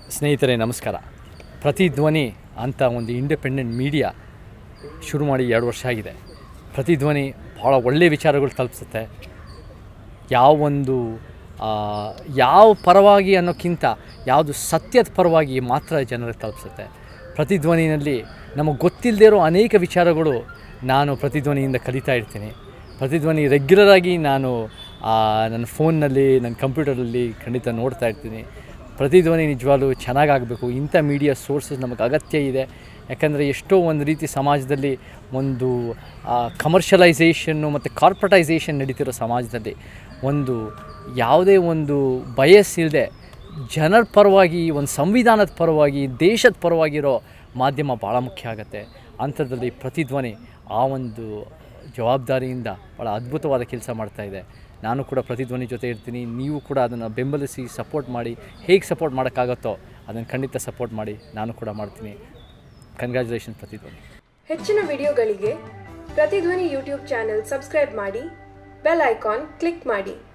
ಸ್ನೇಹಿತರೆ ನಮಸ್ಕಾರ ಪ್ರತಿಧ್ವನಿ ಅಂತ ಒಂದು ಇಂಡಿಪೆಂಡೆಂಟ್ ಮೀಡಿಯಾ ಶುರು ಮಾಡಿ ಎರಡು ವರ್ಷ ಆಗಿದೆ ಪ್ರತಿಧ್ವನಿ ಭಾಳ ಒಳ್ಳೆಯ ವಿಚಾರಗಳು ತಲುಪಿಸುತ್ತೆ ಯಾವ ಒಂದು ಆ, ಯಾವ ಪರವಾಗಿ ಅನ್ನೋಕ್ಕಿಂತ ಯಾವುದು ಸತ್ಯದ ಪರವಾಗಿ ಮಾತ್ರ ಜನರಿಗೆ ತಲುಪಿಸುತ್ತೆ ಪ್ರತಿಧ್ವನಿನಲ್ಲಿ ನಮಗೆ ಗೊತ್ತಿಲ್ಲದೆ ಇರೋ ಅನೇಕ ವಿಚಾರಗಳು ನಾನು ಪ್ರತಿಧ್ವನಿಯಿಂದ ಕಲಿತಾ ಇರ್ತೀನಿ ಪ್ರತಿಧ್ವನಿ ರೆಗ್ಯುಲರ್ ಆಗಿ ನಾನು ಆ, ನನ್ನ ಫೋನ್ನಲ್ಲಿ ನನ್ನ ಕಂಪ್ಯೂಟರಲ್ಲಿ ಖಂಡಿತ ನೋಡ್ತಾ ಇರ್ತೀನಿ ಪ್ರತಿಧ್ವನಿ ನಿಜವಾಗ್ಲೂ ಚೆನ್ನಾಗಾಗಬೇಕು ಇಂಥ ಮೀಡಿಯಾ ಸೋರ್ಸಸ್ ನಮಗೆ ಅಗತ್ಯ ಇದೆ ಯಾಕಂದರೆ ಎಷ್ಟೋ ಒಂದು ರೀತಿ ಸಮಾಜದಲ್ಲಿ ಒಂದು ಕಮರ್ಷಿಯಲೈಸೇಷನ್ನು ಮತ್ತು ಕಾರ್ಪೊರೇಟೈಸೇಷನ್ ನಡೀತಿರೋ ಸಮಾಜದಲ್ಲಿ ಒಂದು ಯಾವುದೇ ಒಂದು ಬಯಸ್ ಇಲ್ಲದೆ ಜನರ ಪರವಾಗಿ ಒಂದು ಸಂವಿಧಾನದ ಪರವಾಗಿ ದೇಶದ ಪರವಾಗಿರೋ ಮಾಧ್ಯಮ ಭಾಳ ಮುಖ್ಯ ಆಗುತ್ತೆ ಅಂಥದ್ರಲ್ಲಿ ಪ್ರತಿಧ್ವನಿ ಆ ಒಂದು ಜವಾಬ್ದಾರಿಯಿಂದ ಭಾಳ ಅದ್ಭುತವಾದ ಕೆಲಸ ಮಾಡ್ತಾ ಇದೆ ನಾನು ಕೂಡ ಪ್ರತಿಧ್ವನಿ ಜೊತೆ ಇರ್ತೀನಿ ನೀವು ಕೂಡ ಅದನ್ನು ಬೆಂಬಲಿಸಿ ಸಪೋರ್ಟ್ ಮಾಡಿ ಹೇಗೆ ಸಪೋರ್ಟ್ ಮಾಡೋಕ್ಕಾಗತ್ತೋ ಅದನ್ನು ಖಂಡಿತ ಸಪೋರ್ಟ್ ಮಾಡಿ ನಾನು ಕೂಡ ಮಾಡ್ತೀನಿ ಕಂಗ್ರ್ಯಾಚುಲೇಷನ್ ಪ್ರತಿಧ್ವನಿ ಹೆಚ್ಚಿನ ವಿಡಿಯೋಗಳಿಗೆ ಪ್ರತಿಧ್ವನಿ ಯೂಟ್ಯೂಬ್ ಚಾನೆಲ್ ಸಬ್ಸ್ಕ್ರೈಬ್ ಮಾಡಿ ಬೆಲ್ ಐಕಾನ್ ಕ್ಲಿಕ್ ಮಾಡಿ